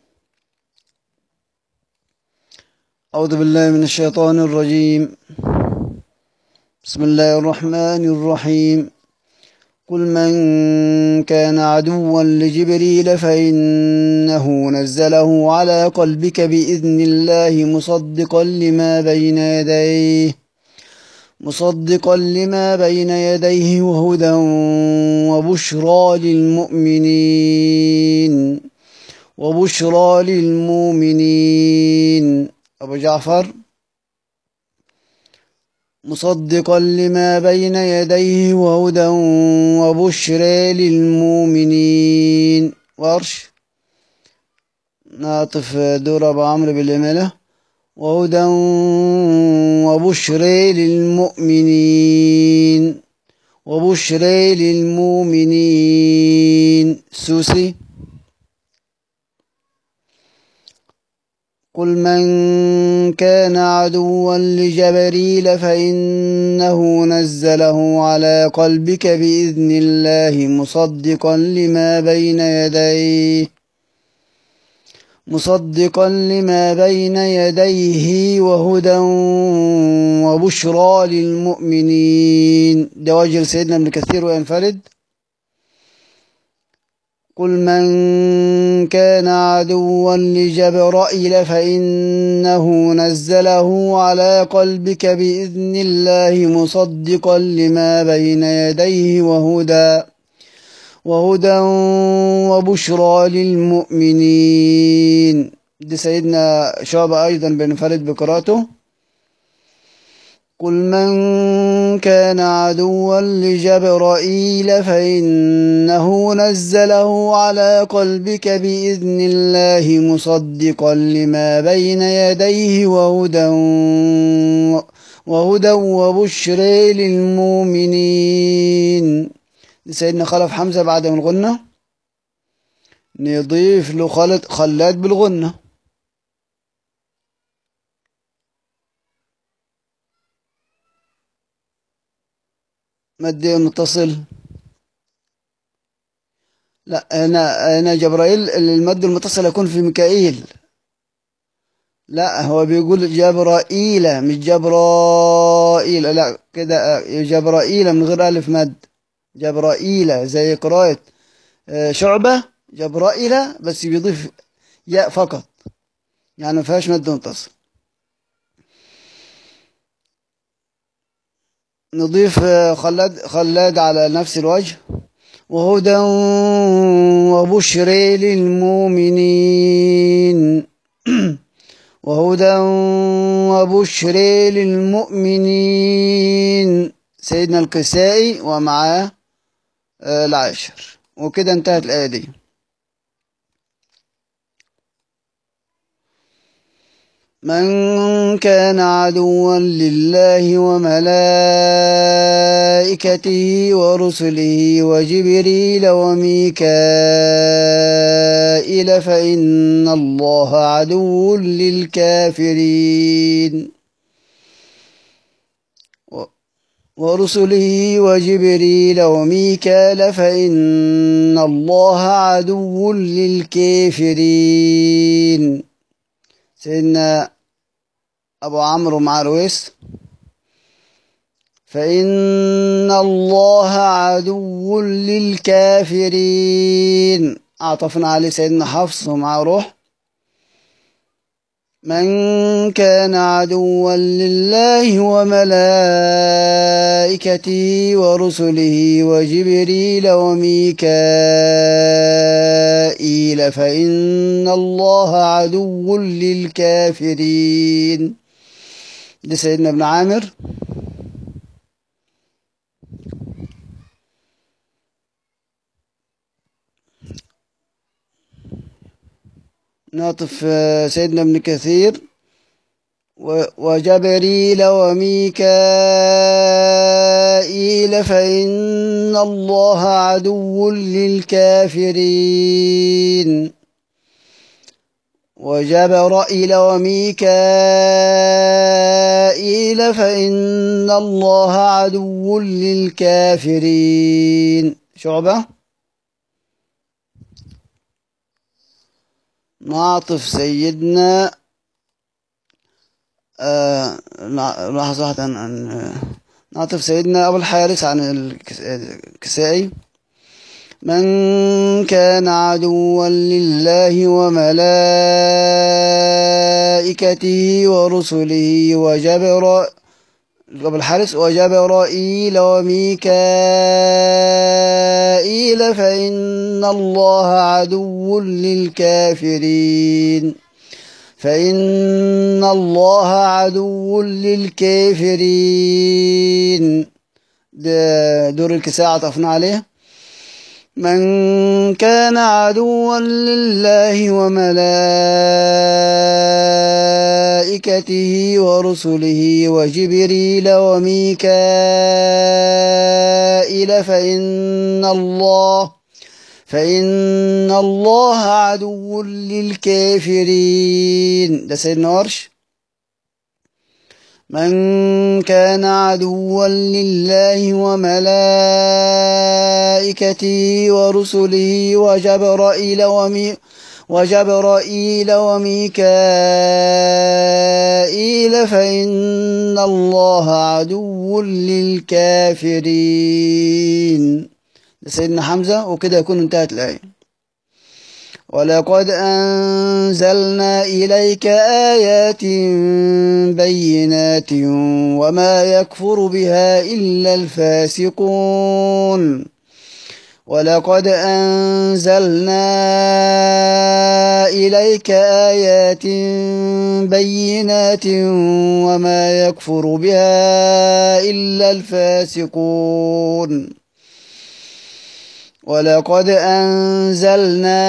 أعوذ بالله من الشيطان الرجيم بسم الله الرحمن الرحيم قل من كان عدوا لجبريل فإنه نزله على قلبك بإذن الله مصدقا لما بين يديه مصدقا لما بين يديه وهدى وبشرى للمؤمنين وبشرى للمؤمنين أبو جعفر مصدقا لما بين يديه وهدى وبشرى للمؤمنين ورش ناطف دور أبو عمرو بالإمالة وهدى وبشرى للمؤمنين وبشرى للمؤمنين سوسي قل من كان عدوا لجبريل فإنه نزله على قلبك بإذن الله مصدقا لما بين يديه مصدقا لما بين يديه وهدى وبشرى للمؤمنين ده وجه سيدنا ابن كثير وينفرد قل من كان عدوا لجبرائيل فإنه نزله على قلبك بإذن الله مصدقا لما بين يديه وهدى وهدى وبشرى للمؤمنين دي سيدنا شعبة أيضا بنفرد بقراءته قل من كان عدوا لجبرائيل فإنه نزله على قلبك بإذن الله مصدقا لما بين يديه وهدى وهدى وبشرى للمؤمنين سيدنا خلف حمزة بعد من الغنة نضيف له خالد خلاد بالغنة مد متصل لا انا انا جبرائيل المد المتصل يكون في ميكائيل لا هو بيقول جبرائيل مش جبرائيل لا كده جبرائيل من غير الف مد جبرائيل زي قراءة شعبة جبرائيل بس بيضيف ياء فقط يعني ما فيهاش مد متصل نضيف خلاد خلاد على نفس الوجه وهدى وبشرى للمؤمنين وهدى وبشرى للمؤمنين سيدنا الكسائي ومعاه العاشر وكده انتهت الآية دي من كان عدوا لله وملائكته ورسله وجبريل وميكائيل فإن الله عدو للكافرين ورسله وجبريل وميكال فإن الله عدو للكافرين سيدنا أبو عمرو مع رويس فإن الله عدو للكافرين عطفنا عليه سيدنا حفص مع روح من كان عدوا لله وملائكته ورسله وجبريل وميكائيل فإن الله عدو للكافرين ده سيدنا ابن عامر ناطف سيدنا ابن كثير و- وجبريل وميكائيل فإن الله عدو للكافرين وجبرائيل وميكائيل فإن الله عدو للكافرين شعبة نعطف سيدنا آه لا- لحظة واحدة عن عن- آه، نعطف سيدنا أبو الحارث عن الكس- الكسائي من كان عدوا لله وملائكته ورسله وجبر أبو الحارث وجبرائيل وميكائيل فإن الله عدو للكافرين فإن الله عدو للكافرين ده دور الكساء عطفنا عليه من كان عدوا لله وملائكته ورسله وجبريل وميكائيل فإن الله فإن الله عدو للكافرين ده سيدنا ورش من كان عدوا لله وملائكته ورسله وجبرائيل ومي وجبرائيل وميكائيل فإن الله عدو للكافرين ده سيدنا حمزة وكده يكون انتهت الآية ولقد أنزلنا إليك آيات بينات وما يكفر بها إلا الفاسقون ولقد أنزلنا إليك آيات بينات وما يكفر بها إلا الفاسقون ولقد أنزلنا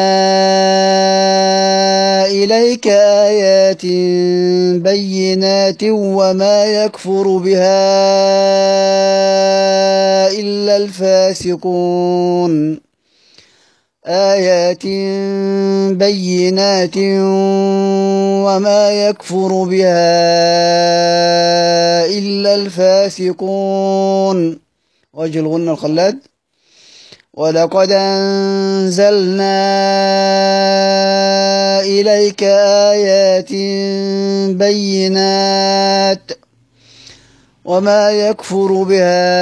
إليك آيات بينات وما يكفر بها إلا الفاسقون آيات بينات وما يكفر بها إلا الفاسقون وجه الغنى الخلاد ولقد أنزلنا إليك آيات بينات وما يكفر بها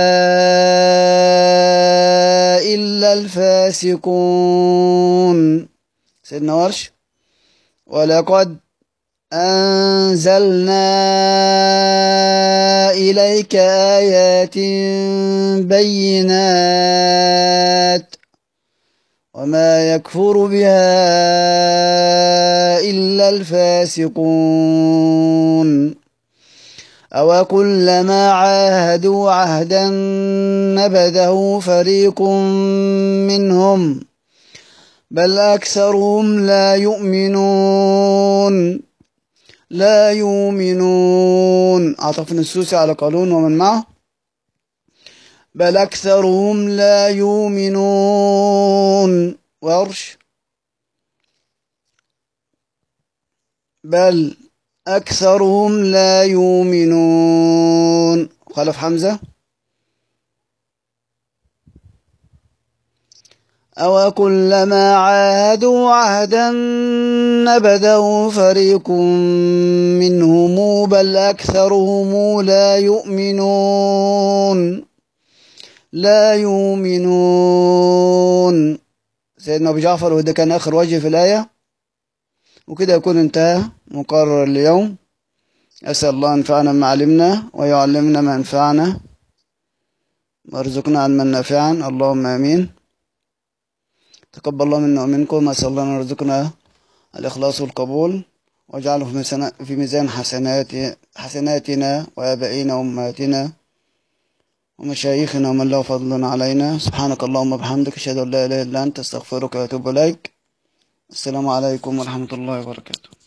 إلا الفاسقون سيدنا ورش ولقد أنزلنا إليك آيات بينات وما يكفر بها إلا الفاسقون أو كلما عاهدوا عهدا نبذه فريق منهم بل أكثرهم لا يؤمنون لا يؤمنون عطفنا السوسي على قالون ومن معه بل أكثرهم لا يؤمنون ورش بل أكثرهم لا يؤمنون خلف حمزة أو كلما عاهدوا عهدا نبذه فريق منهم بل أكثرهم لا يؤمنون لا يؤمنون سيدنا أبو جعفر وده كان آخر وجه في الآية وكده يكون انتهى مقرر اليوم أسأل الله ينفعنا ما علمنا ويعلمنا ما ينفعنا وارزقنا علما نافعا اللهم آمين تقبل الله منا ومنكم أسأل الله أن يرزقنا الإخلاص والقبول واجعله في ميزان- في ميزان حسنات حسناتنا وآبائنا وأمهاتنا ومشايخنا ومن له فضل علينا سبحانك اللهم وبحمدك أشهد أن لا إله إلا أنت أستغفرك وأتوب إليك السلام عليكم ورحمة الله وبركاته